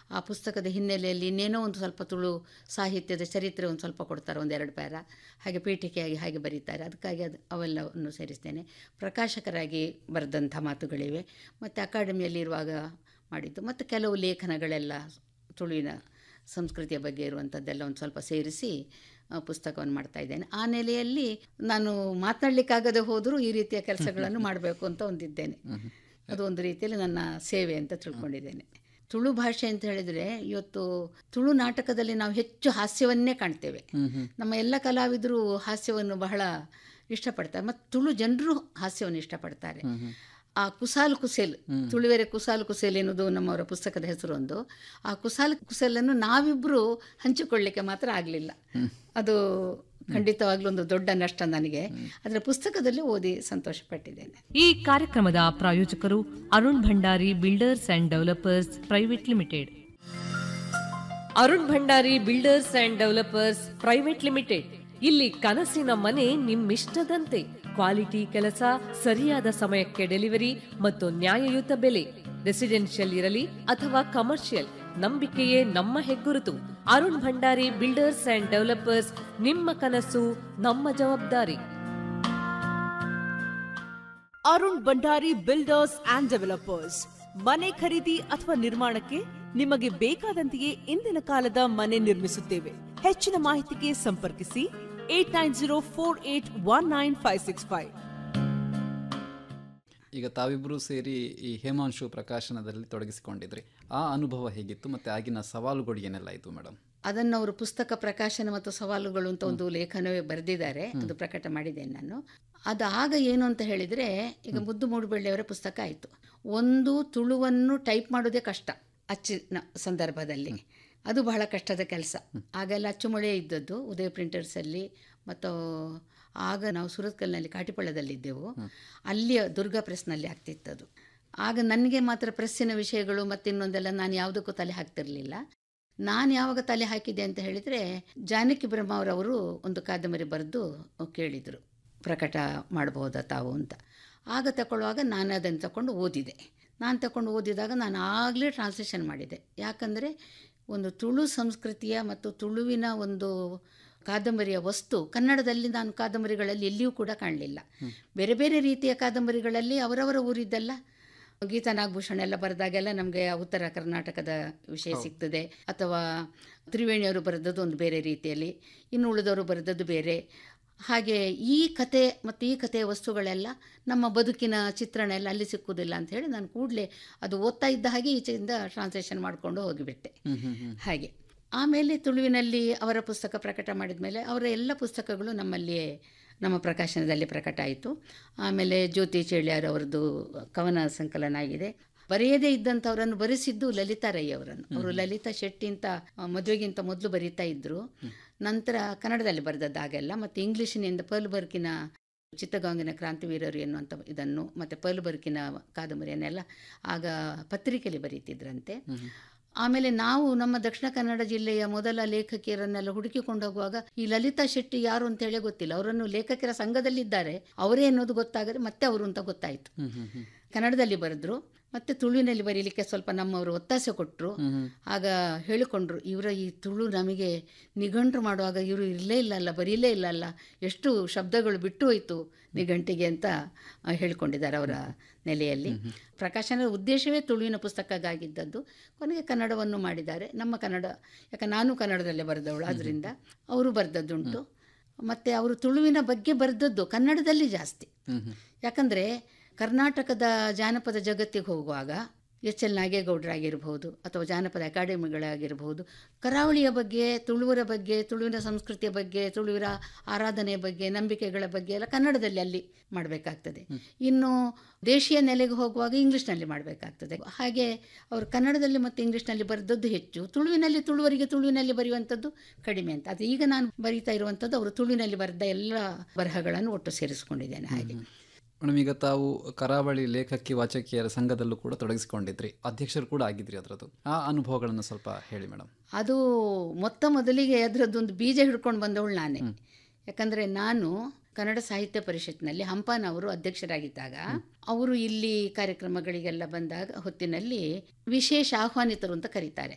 ಆ ಪುಸ್ತಕದ ಹಿನ್ನೆಲೆಯಲ್ಲಿ ಇನ್ನೇನೋ ಒಂದು ಸ್ವಲ್ಪ ತುಳು ಸಾಹಿತ್ಯದ ಚರಿತ್ರೆ ಒಂದು ಸ್ವಲ್ಪ ಕೊಡ್ತಾರೆ ಒಂದೆರಡು ಪ್ಯಾರ ಹಾಗೆ ಪೀಠಿಕೆಯಾಗಿ ಹಾಗೆ ಬರೀತಾರೆ ಅದಕ್ಕಾಗಿ ಅದು ಅವೆಲ್ಲವನ್ನು ಸೇರಿಸ್ತೇನೆ ಪ್ರಕಾಶಕರಾಗಿ ಬರೆದಂಥ ಮಾತುಗಳಿವೆ ಮತ್ತು ಅಕಾಡೆಮಿಯಲ್ಲಿ ಇರುವಾಗ ಮಾಡಿದ್ದು ಮತ್ತು ಕೆಲವು ಲೇಖನಗಳೆಲ್ಲ ತುಳುವಿನ ಸಂಸ್ಕೃತಿಯ ಬಗ್ಗೆ ಇರುವಂಥದ್ದೆಲ್ಲ ಒಂದು ಸ್ವಲ್ಪ ಸೇರಿಸಿ ಆ, ಪುಸ್ತಕವನ್ನು ಮಾಡ್ತಾ ಇದ್ದೇನೆ ಆ ನೆಲೆಯಲ್ಲಿ ನಾನು ಮಾತನಾಡಲಿಕ್ಕಾಗದೆ ಹೋದರೂ ಈ ರೀತಿಯ ಕೆಲಸಗಳನ್ನು ಮಾಡಬೇಕು ಅಂತ ಒಂದಿದ್ದೇನೆ ಅದು ಒಂದು ರೀತಿಯಲ್ಲಿ ನನ್ನ ಸೇವೆ ಅಂತ ತಿಳ್ಕೊಂಡಿದ್ದೇನೆ ತುಳು ಭಾಷೆ ಅಂತ ಹೇಳಿದರೆ ಇವತ್ತು ತುಳು ನಾಟಕದಲ್ಲಿ ನಾವು ಹೆಚ್ಚು ಹಾಸ್ಯವನ್ನೇ ಕಾಣ್ತೇವೆ ನಮ್ಮ ಎಲ್ಲ ಕಲಾವಿದರು ಹಾಸ್ಯವನ್ನು ಬಹಳ ಇಷ್ಟಪಡ್ತಾರೆ ಮತ್ತು ತುಳು ಜನರು ಹಾಸ್ಯವನ್ನು ಇಷ್ಟಪಡ್ತಾರೆ ಆ ಕುಸಾಲ್ ಕುಸೇಲ್ ತುಳುವೆರೆ ಕುಸಾಲ್ ಕುಸೇಲ್ ಎನ್ನುವುದು ನಮ್ಮವರ ಪುಸ್ತಕದ ಹೆಸರು ಒಂದು ಆ ಕುಸಾಲ್ ಕುಸೇಲನ್ನು ನಾವಿಬ್ಬರು ಹಂಚಿಕೊಳ್ಳಿಕ್ಕೆ ಮಾತ್ರ ಆಗಲಿಲ್ಲ ಅದು ಖಂಡಿತವಾಗ್ಲೂ ಒಂದು ದೊಡ್ಡ ನಷ್ಟ ನನಗೆ ಅದರ ಪುಸ್ತಕದಲ್ಲಿ ಓದಿ ಸಂತೋಷಪಟ್ಟಿದ್ದೇನೆ ಈ ಕಾರ್ಯಕ್ರಮದ ಪ್ರಾಯೋಜಕರು Arun Bhandari builders and developers private limited Arun Bhandari builders and developers private limited ಇಲ್ಲಿ ಕನಸಿನ ಮನೆ ನಿಮ್ಮಿಷ್ಟದಂತೆ ಕ್ವಾಲಿಟಿ ಕೆಲಸ ಸರಿಯಾದ ಸಮಯಕ್ಕೆ ಡೆಲಿವರಿ ಮತ್ತು ನ್ಯಾಯಯುತ ಬೆಲೆ ರೆಸಿಡೆನ್ಷಿಯಲ್ ಇರಲಿ ಅಥವಾ ಕಮರ್ಷಿಯಲ್ ನಂಬಿಕೆಯೇ ನಮ್ಮ ಹೆಗ್ಗುರುತು Arun Bhandari builders and developers ನಿಮ್ಮ ಕನಸು ನಮ್ಮ ಜವಾಬ್ದಾರಿ Arun Bhandari builders and developers ಮನೆ ಖರೀದಿ ಅಥವಾ ನಿರ್ಮಾಣಕ್ಕೆ ನಿಮಗೆ ಬೇಕಾದಂತೆಯೇ ಇಂದಿನ ಕಾಲದ ಮನೆ ನಿರ್ಮಿಸುತ್ತೇವೆ ಹೆಚ್ಚಿನ ಮಾಹಿತಿಗೆ ಸಂಪರ್ಕಿಸಿ eight nine zero four eight one nine five six five ಈಗ ತಾವಿಬ್ಬರೂ ಸೇರಿ ಈ ಹೇಮಾಂಶು ಪ್ರಕಾಶನದಲ್ಲಿ ತೊಡಗಿಸಿಕೊಂಡಿದ್ರಿ ಆ ಅನುಭವ ಹೇಗಿತ್ತು ಮತ್ತು ಆಗಿನ ಸವಾಲುಗಳು ಏನೆಲ್ಲ ಇತ್ತು ಮೇಡಮ್ ಅದನ್ನು ಅವರು ಪುಸ್ತಕ ಪ್ರಕಾಶನ ಮತ್ತು ಸವಾಲುಗಳು ಅಂತ ಒಂದು ಲೇಖನವೇ ಬರೆದಿದ್ದಾರೆ ಅದು ಪ್ರಕಟ ಮಾಡಿದ್ದೇನೆ ನಾನು ಅದು ಆಗ ಏನು ಅಂತ ಹೇಳಿದರೆ ಈಗ ಮುದ್ದು ಮೂಡುಬೆಳ್ಳಿಯವರ ಪುಸ್ತಕ ಆಯಿತು ಒಂದು ತುಳುವನ್ನು ಟೈಪ್ ಮಾಡೋದೇ ಕಷ್ಟ ಅಚ್ಚಿನ ಸಂದರ್ಭದಲ್ಲಿ ಅದು ಬಹಳ ಕಷ್ಟದ ಕೆಲಸ ಆಗೆಲ್ಲ ಅಚ್ಚುಮೊಳೆ ಇದ್ದದ್ದು ಉದಯ ಪ್ರಿಂಟರ್ಸಲ್ಲಿ ಮತ್ತು ಆಗ ನಾವು ಸುರತ್ಕಲ್ನಲ್ಲಿ ಕಾಟಿಪಳ್ಳದಲ್ಲಿದ್ದೆವು ಅಲ್ಲಿಯ ದುರ್ಗಾ ಪ್ರೆಸ್ನಲ್ಲಿ ಆಗ್ತಿತ್ತದು ಆಗ ನನಗೆ ಮಾತ್ರ ಪ್ರೆಸ್ಸಿನ ವಿಷಯಗಳು ಮತ್ತು ಇನ್ನೊಂದೆಲ್ಲ ನಾನು ಯಾವುದಕ್ಕೂ ತಲೆ ಹಾಕ್ತಿರಲಿಲ್ಲ ನಾನು ಯಾವಾಗ ತಲೆ ಹಾಕಿದೆ ಅಂತ ಹೇಳಿದರೆ ಜಾನಕಿ ಬ್ರಹ್ಮವರವರು ಒಂದು ಕಾದಂಬರಿ ಬರೆದು ಕೇಳಿದರು ಪ್ರಕಟ ಮಾಡಬಹುದಾ ತಾವು ಅಂತ ಆಗ ತಗೊಳ್ಳುವಾಗ ನಾನು ಅದನ್ನು ತಗೊಂಡು ಓದಿದೆ ನಾನು ತಗೊಂಡು ಓದಿದಾಗ ನಾನು ಆಗಲೇ ಟ್ರಾನ್ಸ್ಲೇಷನ್ ಮಾಡಿದೆ ಯಾಕಂದರೆ ಒಂದು ತುಳು ಸಂಸ್ಕೃತಿಯ ಮತ್ತು ತುಳುವಿನ ಒಂದು ಕಾದಂಬರಿಯ ವಸ್ತು ಕನ್ನಡದಲ್ಲಿ ನಾನು ಕಾದಂಬರಿಗಳಲ್ಲಿ ಎಲ್ಲಿಯೂ ಕೂಡ ಕಾಣಲಿಲ್ಲ ಬೇರೆ ಬೇರೆ ರೀತಿಯ ಕಾದಂಬರಿಗಳಲ್ಲಿ ಅವರವರ ಊರಿದ್ದೆಲ್ಲ ಗೀತಾ ನಾಗಭೂಷಣ ಎಲ್ಲ ಬರೆದಾಗೆಲ್ಲ ನಮಗೆ ಉತ್ತರ ಕರ್ನಾಟಕದ ವಿಷಯ ಸಿಗ್ತದೆ ಅಥವಾ ತ್ರಿವೇಣಿಯವರು ಬರೆದದ್ದು ಒಂದು ಬೇರೆ ರೀತಿಯಲ್ಲಿ ಇನ್ನು ಉಳಿದವರು ಬರೆದದ್ದು ಬೇರೆ ಹಾಗೆ ಈ ಕತೆ ಮತ್ತು ಈ ಕಥೆಯ ವಸ್ತುಗಳೆಲ್ಲ ನಮ್ಮ ಬದುಕಿನ ಚಿತ್ರಣ ಎಲ್ಲ ಅಲ್ಲಿ ಸಿಕ್ಕುವುದಿಲ್ಲ ಅಂತ ಹೇಳಿ ನಾನು ಕೂಡಲೇ ಅದು ಓದ್ತಾ ಇದ್ದ ಹಾಗೆ ಈಚೆಯಿಂದ ಟ್ರಾನ್ಸ್ಲೇಷನ್ ಮಾಡಿಕೊಂಡು ಹೋಗಿಬಿಟ್ಟೆ ಹಾಗೆ ಆಮೇಲೆ ತುಳುವಿನಲ್ಲಿ ಅವರ ಪುಸ್ತಕ ಪ್ರಕಟ ಮಾಡಿದ ಮೇಲೆ ಅವರ ಎಲ್ಲ ಪುಸ್ತಕಗಳು ನಮ್ಮಲ್ಲಿಯೇ ನಮ್ಮ ಪ್ರಕಾಶನದಲ್ಲಿ ಪ್ರಕಟ ಆಯಿತು ಆಮೇಲೆ ಜ್ಯೋತಿ ಚೇಳ್ಯಾರ್ ಅವರದ್ದು ಕವನ ಸಂಕಲನ ಆಗಿದೆ ಬರೆಯದೇ ಇದ್ದಂಥವರನ್ನು ಬರೆಸಿದ್ದು ಲಲಿತಾ ರೈ ಅವರನ್ನು ಅವರು ಲಲಿತಾ ಶೆಟ್ಟಿ ಅಂತ ಆ, ಮದುವೆಗಿಂತ ಮೊದಲು ಬರೀತಾ ಇದ್ದರು ನಂತರ ಕನ್ನಡದಲ್ಲಿ ಬರೆದದ್ದಾಗೆಲ್ಲ ಮತ್ತು ಇಂಗ್ಲೀಷಿನಿಂದ ಪರ್ಲ್ ಬರ್ಕಿನ ಚಿತ್ತಗಾಂಗಿನ ಕ್ರಾಂತಿವೀರರು ಎನ್ನುವಂಥ ಇದನ್ನು ಮತ್ತು ಪರ್ಲ್ ಬರ್ಕಿನ ಕಾದಂಬರಿಯನ್ನೆಲ್ಲ ಆಗ ಪತ್ರಿಕೆಯಲ್ಲಿ ಬರೀತಿದ್ರಂತೆ ಆಮೇಲೆ ನಾವು ನಮ್ಮ ದಕ್ಷಿಣ ಕನ್ನಡ ಜಿಲ್ಲೆಯ ಮೊದಲ ಲೇಖಕಿಯರನ್ನೆಲ್ಲ ಹುಡುಕಿಕೊಂಡು ಹೋಗುವಾಗ ಈ ಲಲಿತಾ ಶೆಟ್ಟಿ ಯಾರು ಅಂತ ಹೇಳಿ ಗೊತ್ತಿಲ್ಲ ಅವರನ್ನು ಲೇಖಕಿಯರ ಸಂಘದಲ್ಲಿದ್ದಾರೆ ಅವರೇ ಅನ್ನೋದು ಗೊತ್ತಾಗದೆ ಮತ್ತೆ ಅವರು ಅಂತ ಗೊತ್ತಾಯಿತು ಕನ್ನಡದಲ್ಲಿ ಬರೆದ್ರು ಮತ್ತೆ ತುಳುವಿನಲ್ಲಿ ಬರೀಲಿಕ್ಕೆ ಸ್ವಲ್ಪ ನಮ್ಮವರು ಒತ್ತಾಸೆ ಕೊಟ್ಟರು ಆಗ ಹೇಳಿಕೊಂಡ್ರು ಇವರ ಈ ತುಳು ನಮಗೆ ನಿಘಂಟು ಮಾಡುವಾಗ ಇವರು ಇರಲೇ ಇಲ್ಲಲ್ಲ ಬರೀಲೇ ಇಲ್ಲಲ್ಲ ಎಷ್ಟು ಶಬ್ದಗಳು ಬಿಟ್ಟು ಹೋಯಿತು ನಿಘಂಟಿಗೆ ಅಂತ ಆ, ಹೇಳಿಕೊಂಡಿದ್ದಾರೆ ಅವರ ನೆಲೆಯಲ್ಲಿ ಪ್ರಕಾಶನದ ಉದ್ದೇಶವೇ ತುಳುವಿನ ಪುಸ್ತಕಗಾಗಿದ್ದದ್ದು ಕೊನೆಗೆ ಕನ್ನಡವನ್ನು ಮಾಡಿದ್ದಾರೆ ನಮ್ಮ ಕನ್ನಡ ಯಾಕೆ ನಾನು ಕನ್ನಡದಲ್ಲೇ ಬರೆದವಳು ಅದರಿಂದ ಅವರು ಬರೆದದ್ದುಂಟು ಮತ್ತು ಅವರು ತುಳುವಿನ ಬಗ್ಗೆ ಬರೆದದ್ದು ಕನ್ನಡದಲ್ಲಿ ಜಾಸ್ತಿ ಯಾಕಂದರೆ ಕರ್ನಾಟಕದ ಜಾನಪದ ಜಗತ್ತಿಗೆ ಹೋಗುವಾಗ ಎಚ್ ಎಲ್ ನಾಗೇಗೌಡರಾಗಿರ್ಬೋದು ಅಥವಾ ಜಾನಪದ ಅಕಾಡೆಮಿಗಳಾಗಿರ್ಬೋದು ಕರಾವಳಿಯ ಬಗ್ಗೆ ತುಳುವರ ಬಗ್ಗೆ ತುಳುವಿನ ಸಂಸ್ಕೃತಿಯ ಬಗ್ಗೆ ತುಳುವಿನ ಆರಾಧನೆಯ ಬಗ್ಗೆ ನಂಬಿಕೆಗಳ ಬಗ್ಗೆ ಎಲ್ಲ ಕನ್ನಡದಲ್ಲಿ ಅಲ್ಲಿ ಮಾಡಬೇಕಾಗ್ತದೆ ಇನ್ನು ದೇಶೀಯ ನೆಲೆಗೆ ಹೋಗುವಾಗ ಇಂಗ್ಲೀಷ್ನಲ್ಲಿ ಮಾಡಬೇಕಾಗ್ತದೆ ಹಾಗೆ ಅವರು ಕನ್ನಡದಲ್ಲಿ ಮತ್ತು ಇಂಗ್ಲೀಷ್ನಲ್ಲಿ ಬರೆದದ್ದು ಹೆಚ್ಚು ತುಳುವಿನಲ್ಲಿ ತುಳುವರಿಗೆ ತುಳುವಿನಲ್ಲಿ ಬರೆಯುವಂಥದ್ದು ಕಡಿಮೆ ಅಂತ ಅದು ಈಗ ನಾನು ಬರೀತಾ ಇರುವಂಥದ್ದು ಅವರು ತುಳುವಿನಲ್ಲಿ ಬರೆದ ಎಲ್ಲ ಬರಹಗಳನ್ನು ಒಟ್ಟು ಸೇರಿಸ್ಕೊಂಡಿದ್ದೇನೆ ಹಾಗೆ ಮೇಡಮ್ ಈಗ ತಾವು ಕರಾವಳಿ ಲೇಖಕಿ ವಾಚಕಿಯರ ಸಂಘದಲ್ಲೂ ಕೂಡ ತೊಡಗಿಸಿಕೊಂಡಿದ್ರಿ ಅಧ್ಯಕ್ಷರು ಕೂಡ ಆಗಿದ್ರಿ ಅದರದ್ದು ಆ ಅನುಭವಗಳನ್ನು ಸ್ವಲ್ಪ ಹೇಳಿ ಮೇಡಮ್ ಅದು ಮೊತ್ತ ಮೊದಲಿಗೆ ಅದರದ್ದೊಂದು ಬೀಜ ಹಿಡ್ಕೊಂಡು ಬಂದವಳು ನಾನೇ ಯಾಕಂದರೆ ನಾನು ಕನ್ನಡ ಸಾಹಿತ್ಯ ಪರಿಷತ್ನಲ್ಲಿ ಹಂಪಾನ್ ಅವರು ಅಧ್ಯಕ್ಷರಾಗಿದ್ದಾಗ ಅವರು ಇಲ್ಲಿ ಕಾರ್ಯಕ್ರಮಗಳಿಗೆಲ್ಲ ಬಂದಾಗ ಹೊತ್ತಿನಲ್ಲಿ ವಿಶೇಷ ಆಹ್ವಾನಿತರು ಅಂತ ಕರೀತಾರೆ